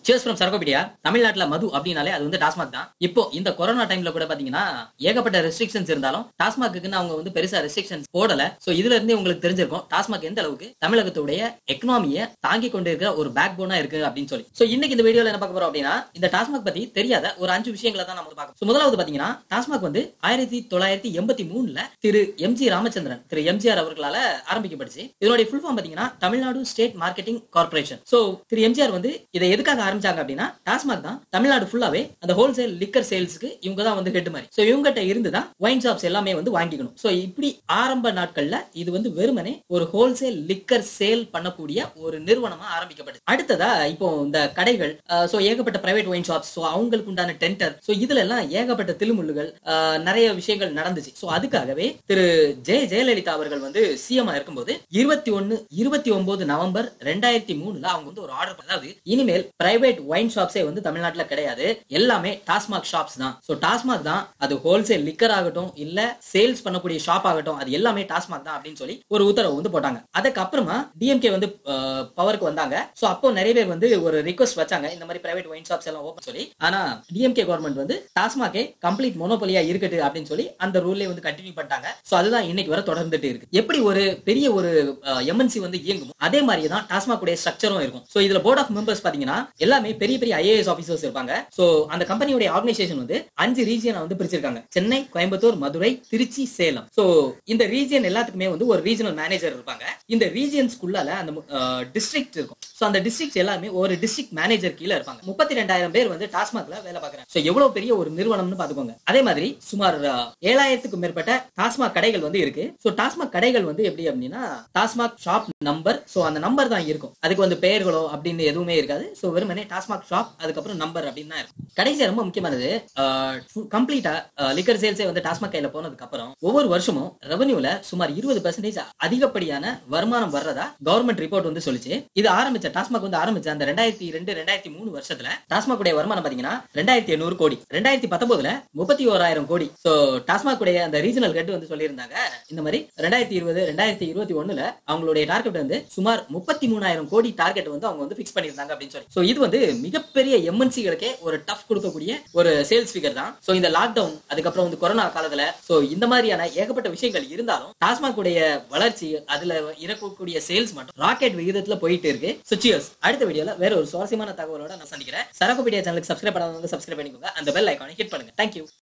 chairs from சரகோபீடியா தமிழ்நாட்டுல மது அப்படின்னாலே அது வந்து டாஸ்மாக் தான் இப்போ இந்த கொரோனா டைம்ல கூட பாத்தீங்கன்னா ஏகப்பட்ட ரெஸ்ட்ரிக்ஷன்ஸ் இருந்தாலும் டாஸ்மாக்குன்னு அவங்க வந்து பெருசா ரெஸ்ட்ரிக்ஷன்ஸ் போடல சோ இதுல இருந்தே உங்களுக்கு தெரிஞ்சிருக்கும் டாஸ்மாக் எந்த அளவுக்கு தமிழகத்துடைய எக்கனாமியை தாங்கி கொண்டு இருக்கிற ஒரு பேக் போனா இருக்கு அப்படின்னு சொல்லி சோ இன்னைக்கு இந்த வீடியோல என்ன பார்க்க போறோம் அப்படின்னா இந்த டாஸ்மாக் பத்தி தெரியாத ஒரு அஞ்சு விஷயங்களை தான் நம்ம வந்து பார்க்கணும் So, முதலாவது பாத்தீங்கன்னா டாஸ்மாக் வந்து ஆயிரத்தி தொள்ளாயிரத்தி எண்பத்தி மூணுல Thiru M G Ramachandran Thiru MGR அவர்களால ஆரம்பிக்கப்பட்டுச்சு இதனுடைய ஃபுல் ஃபார்ம் பாத்தீங்கன்னா Tamil Nadu state marketing corporation so Thiru MGR வந்து இதை எதுக்காக ஆரம்பிச்சாங்க அப்படின்னா டாஸ்மாக் தான் தமிழ்நாடு ஃபுல்லாவே அந்த ஹோல்சேல் லிக்கர் சேல்ஸ்க்கு இவங்க தான் வந்து ஹெட் மாதிரி சோ இவங்ககிட்ட இருந்து தான் ஒயின் ஷாப்ஸ் எல்லாமே வந்து வாங்கிக்கணும் சோ இப்படி ஆரம்ப நாட்கள்ல இது வந்து வெறுமனே ஒரு ஹோல்சேல் லிக்கர் சேல் பண்ணக்கூடிய ஒரு நிறுவனமா ஆரம்பிக்கப்பட்டது அடுத்ததா இப்போ இந்த கடைகள் சோ ஏகப்பட்ட பிரைவேட் ஒயின் ஷாப்ஸ் சோ அவங்களுக்கு உண்டான டென்டர் சோ இதுல எல்லாம் ஏகப்பட்ட திலுமுள்ளுகள் அஹ், நிறைய விஷயங்கள் நடந்துச்சு சோ அதுக்காகவே திரு ஜெய ஜெயலலிதா அவர்கள் வந்து சிஎம் இருக்கும்போது இருபத்தி ஒன்னு இருபத்தி ஒன்பது நவம்பர் ரெண்டாயிரத்தி மூணுல அவங்க வந்து ஒரு ஆர்டர் அதாவது இனிமேல் பிரைவேட் ஒயின் ஷாப்ஸே வந்து தமிழ்நாட்டுல கிடையாது எல்லாமே டாஸ்மாக் ஷாப்ஸ் தான் சோ டாஸ்மாக் தான் அது ஹோல்சேல் லிக்கர் ஆகட்டும் இல்ல சேல்ஸ் பண்ணக்கூடிய ஷாப் ஆகட்டும் அது எல்லாமே டாஸ்மாக் தான் அப்படின்னு சொல்லி ஒரு உத்தரவு வந்து போட்டாங்க அதுக்கப்புறமா டிஎம்கே வந்து பவருக்கு வந்தாங்க சோ அப்போ நிறைய பேர் வந்து ஒரு ரிக்வஸ்ட் வச்சாங்க இந்த மாதிரி பிரைவேட் ஒயின் ஷாப்ஸ் எல்லாம் ஓப்பன் சொல்லி ஆனா டிஎம்கே கவர்மெண்ட் வந்து டாஸ்மாகே கம்ப்ளீட் மொனோபலியா இருக்கட்டு அப்படின்னு சொல்லி அந்த ரூல்லே வந்து கண்டினியூ பண்ணிட்டாங்க சோ அதுதான் இன்னைக்கு வரை தொடர்ந்துட்டு இருக்கு எப்படி ஒரு பெரிய ஒரு எம்என்சி வந்து இயங்கும் அதே மாதிரி தான் டாஸ்மாக் உடைய ஸ்ட்ரக்சரும் இருக்கும் சோ இதுல போர்ட் ஆஃப் மெம்பர்ஸ் பாத்தீங்கன்னா எல்லாமே பெரிய பெரிய ஐஏஎஸ் ஆபீசர்ஸ் இருப்பாங்க சோ அந்த கம்பெனியோட ஆர்கனைசேஷன் வந்து அஞ்சு ரீஜியனை வந்து பிரிச்சிருக்காங்க சென்னை கோயம்புத்தூர் மதுரை திருச்சி சேலம் சோ இந்த ரீஜியன் எல்லாத்துக்குமே வந்து ஒரு ரீஜனல் மேனேஜர் இருப்பாங்க இந்த ரீஜியன்ஸ்குள்ளால அந்த டிஸ்ட்ரிக்ட் இருக்கும் சோ அந்த டிஸ்ட்ரிக்ட் எல்லாமே ஒரு டிஸ்ட்ரிக்ட் மேனேஜர் கீழ இருப்பாங்க முப்பத்தி ரெண்டாயிரம் பேர் வந்து டாஸ்மாக்ல வேலை பார்க்கறாங்க சோ எவ்வளவு பெரிய ஒரு நிறுவனம்னு பாத்துக்கோங்க அதே மாதிரி சுமார் அஹ், ஏழாயிரத்துக்கும் மேற்பட்ட டாஸ்மாக் கடைகள் வந்து இருக்கு சோ டாஸ்மாக் கடைகள் வந்து எப்படி அப்படின்னா டாஸ்மாக் ஷாப் நம்பர் சோ அந்த நம்பர் தான் இருக்கும் அதுக்கு வந்து பெயர்களோ அப்படின்னு எதுவுமே இருக்காது சோ வெறுமனே டாஸ்மாக் ஷாப் அதுக்கப்புறம் நம்பர் அப்படின்னு தான் இருக்கும் கடைசி ரொம்ப முக்கியமானது கம்ப்ளீட்டா லிக்கர் சேல்ஸே வந்து டாஸ்மாக் கையில போனதுக்கு அப்புறம் ஒவ்வொரு வருஷமும் ரெவன்யூல சுமார் இருபது பெர்சன்டேஜ் அதிகப்படியான வருமானம் வர்றதா கவர்மெண்ட் ரிப்போர்ட் வந்து சொல்லுச்சு இது ஆரம்பிச்ச டாஸ்மாக் வந்து ஆரம்பிச்ச அந்த ரெண்டாயிரத்தி ரெண்டு ரெண்டாயிரத்தி மூணு வருஷத்துல டாஸ்மாக் உடைய வருமானம் பாத்தீங்கன்னா ரெண்டாயிரத்தி எண்ணூறு கோடி ரெண்டாயிரத்தி பத்தொன்பதுல முப்பத்தி ஓராயிரம் கோடி சோ டாஸ்மாக் உடைய அந்த ரீஜனல் ஹெட் வந்து சொல்லியிருந்தாங்க இந்த மாதிரி ரெண்டாயிரத்தி இருபது ரெண்டாயிரத்தி இருபத்தி ஒண்ணுல அவங்களுடைய டார்கெட் வந்து சுமார் முப்பத்தி மூணாயிரம் கோடி டார்கெட் வந்து அவங்க வந்து பிக்ஸ் பண்ணியிருந்தாங்க அப்படின்னு சொல்லி சோ இது வந்து மிகப்பெரிய எம்என்சிகளுக்கே ஒரு டஃப் கொடுக்கக்கூடிய ஒரு சேல்ஸ் ஃபிகர் தான் சோ இந்த லாக்டவுன் அதுக்கப்புறம் வந்து கொரோனா காலத்துல சோ இந்த மாதிரியான ஏகப்பட்ட விஷயங்கள் இருந்தாலும் டாஸ்மாக் உடைய வளர்ச்சி அதுல இருக்கக்கூடிய சேல்ஸ் மட்டும் ராக்கெட் விகிதத்துல போயிட்டு இருக்கு சோ சியர்ஸ் அடுத்த வீடியோல வேற ஒரு சுவாரஸ்யமான தகவலோட நான் சந்திக்கிறேன் சரக்குபீடியா சேனலுக்கு சப்ஸ்கிரைப் பண்ணாதவங்க சப்ஸ்கிரைப் பண்ணிக்கோங்க அந்த பெல் ஐக்கானை ஹிட் பண்ணுங்க தேங்க்யூ